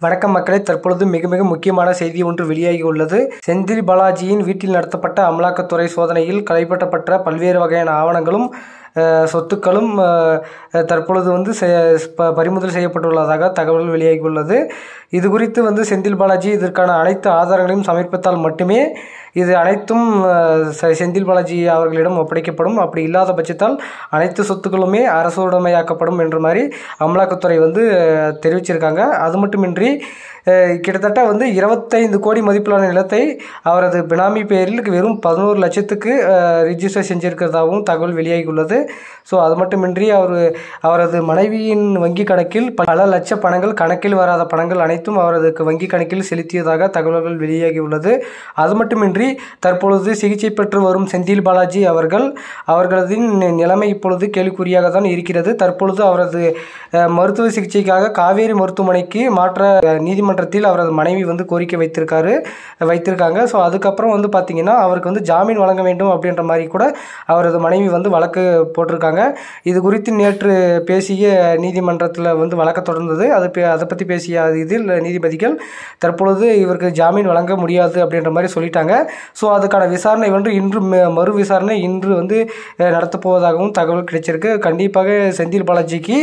வணக்கம் மக்களே தற்பொழுது மிக மிக முக்கியமான செய்தி ஒன்று வெளியாகி உள்ளது செந்தில் பாலாஜியின் வீட்டில் நடத்தப்பட்ட அமலாக்கத்துறை சோதனையில் கைப்பற்றப்பட்ட பல்வேறு வகையான ஆவணங்களும் அஹ், சொத்துக்களும் அஹ், தற்பொழுது வந்து செ- ப- பறிமுதல் செய்யப்பட்டுள்ளதாக தகவல் வெளியாகியுள்ளது இது குறித்து வந்து செந்தில் பாலாஜி இதற்கான அனைத்து ஆதாரங்களையும் சமர்ப்பித்தால் மட்டுமே இது அனைத்தும் அஹ், செ- செந்தில் பாலாஜி அவர்களிடம் ஒப்படைக்கப்படும் அப்படி இல்லாத பட்சத்தால் அனைத்து சொத்துக்களுமே அரசுடைமையாக்கப்படும் என்ற மாதிரி அமலாக்கத்துறை வந்து அஹ், தெரிவிச்சிருக்காங்க அது மட்டுமின்றி அஹ், கிட்டத்தட்ட வந்து இருபத்தைந்து கோடி மதிப்பிலான நிலத்தை அவரது பினாமி பெயரில் வெறும் பதினோரு லட்சத்துக்கு ரிஜிஸ்டர் செஞ்சிருக்கிறதாகவும் தகவல் வெளியாகியுள்ளது ஸோ அது மட்டுமின்றி அவர் அவரது மனைவியின் வங்கி கணக்கில் பல லட்ச பணங்கள் கணக்கில் வராத பணங்கள் அனைத்தும் அவரது வங்கி கணக்கில் செலுத்தியதாக தகவல்கள் வெளியாகியுள்ளது அது மட்டுமின்றி தற்பொழுது சிகிச்சை பெற்று வரும் செந்தில் பாலாஜி அவர்கள் அவர்களது நிலைமை இப்பொழுது கேள்விக்குறியாக தான் இருக்கிறது தற்பொழுது அவரது அஹ், மருத்துவ சிகிச்சைக்காக காவேரி மருத்துவமனைக்கு மாற்ற அஹ், நீதிமன்றத்தில் அவரது மனைவி வந்து கோரிக்கை வைத்திருக்காரு வைத்திருக்காங்க ஸோ அதுக்கப்புறம் வந்து பார்த்தீங்கன்னா அவருக்கு வந்து ஜாமீன் வழங்க வேண்டும் அப்படின்ற மாதிரி கூட அவரது மனைவி வந்து வழக்கு போட்டிருக்காங்க இது குறித்து நேற்று பேசிய நீதிமன்றத்தில் வந்து வழக்கு தொடர்ந்தது அது பே- அதை பற்றி பேசிய இதில் நீதிபதிகள் தற்பொழுது இவருக்கு ஜாமீன் வழங்க முடியாது அப்படின்ற மாதிரி சொல்லிட்டாங்க ஸோ அதுக்கான விசாரணை வந்து இன்று ம- மறு விசாரணை இன்று வந்து அஹ், நடத்தப் போவதாகவும் தகவல் கிடைச்சிருக்கு கண்டிப்பாக செந்தில் பாலாஜிக்கு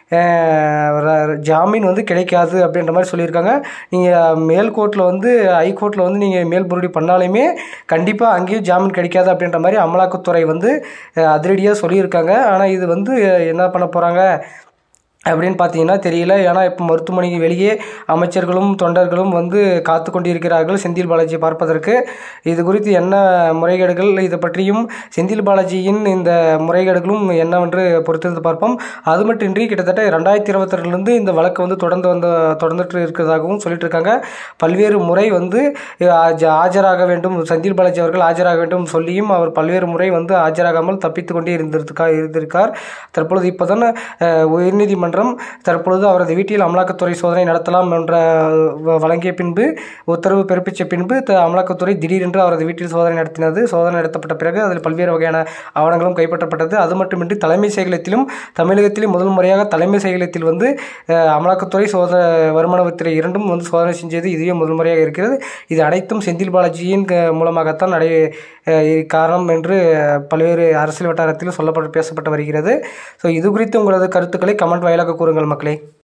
அஹ், ர- ஜாமீன் வந்து கிடைக்காது அப்படின்ற மாதிரி சொல்லியிருக்காங்க நீங்கள் மேல் கோர்ட்டில் வந்து ஹைகோர்ட்டில் வந்து நீங்கள் மேல்முறையீடு பண்ணாலுமே கண்டிப்பாக அங்கேயும் ஜாமீன் கிடைக்காது அப்படின்ற மாதிரி அமலாக்கத்துறை வந்து அஹ், அதிரடியாக சொல்லியிருக்காங்க ஆனால் இது வந்து அஹ், என்ன பண்ண போகிறாங்க அப்படின்னு பார்த்தீங்கன்னா தெரியல ஏன்னா இப்போ மருத்துவமனைக்கு வெளியே அமைச்சர்களும் தொண்டர்களும் வந்து காத்து கொண்டிருக்கிறார்கள் செந்தில் பாலாஜியை பார்ப்பதற்கு இது குறித்து என்ன முறைகேடுகள் இதை பற்றியும் செந்தில் பாலாஜியின் இந்த முறைகேடுகளும் என்னவென்று பொறுத்திருந்து பார்ப்போம் அது மட்டுமின்றி கிட்டத்தட்ட ரெண்டாயிரத்தி இருபத்தி ரெண்டுலேருந்து இந்த வழக்கு வந்து தொடர்ந்து வந்த தொடர்ந்துட்டு இருக்கிறதாகவும் சொல்லிட்டு இருக்காங்க பல்வேறு முறை வந்து அஹ், ஆஜ- ஆஜராக வேண்டும் செந்தில் பாலாஜி அவர்கள் ஆஜராக வேண்டும் சொல்லியும் அவர் பல்வேறு முறை வந்து ஆஜராகாமல் தப்பித்து கொண்டே இருந்திருக்கா இருந்திருக்கார் தற்பொழுது இப்போதான் உயர்நீதிமன்றம் தற்பொழுது அவரது வீட்டில் அமலாக்கத்துறை சோதனை நடத்தலாம் என்ற வ- வழங்கிய பின்பு உத்தரவு பிறப்பித்த பின்பு த- அமலாக்கத்துறை திடீரென்று அவரது வீட்டில் சோதனை நடத்தினது சோதனை நடத்தப்பட்ட பிறகு அதில் பல்வேறு வகையான ஆவணங்களும் கைப்பற்றப்பட்டது அது மட்டுமின்றி தலைமை செயலகத்திலும் தமிழகத்திலும் முதல் முறையாக தலைமை செயலகத்தில் வந்து அஹ், அமலாக்கத்துறை சோதனை வருமான வரித்துறை இரண்டும் வந்து சோதனை செஞ்சது இதுவே முதல் முறையாக இருக்கிறது இது அனைத்தும் செந்தில் பாலாஜியின் க- மூலமாகத்தான் நடை அஹ், காரணம் என்று அஹ், பல்வேறு அரசியல் வட்டாரத்தில் சொல்லப்பட்டு பேசப்பட்டு வருகிறது ஸோ இது குறித்து உங்களது கருத்துக்களை கமெண்ட் வாயிலாக கூறுங்கள் மக்களே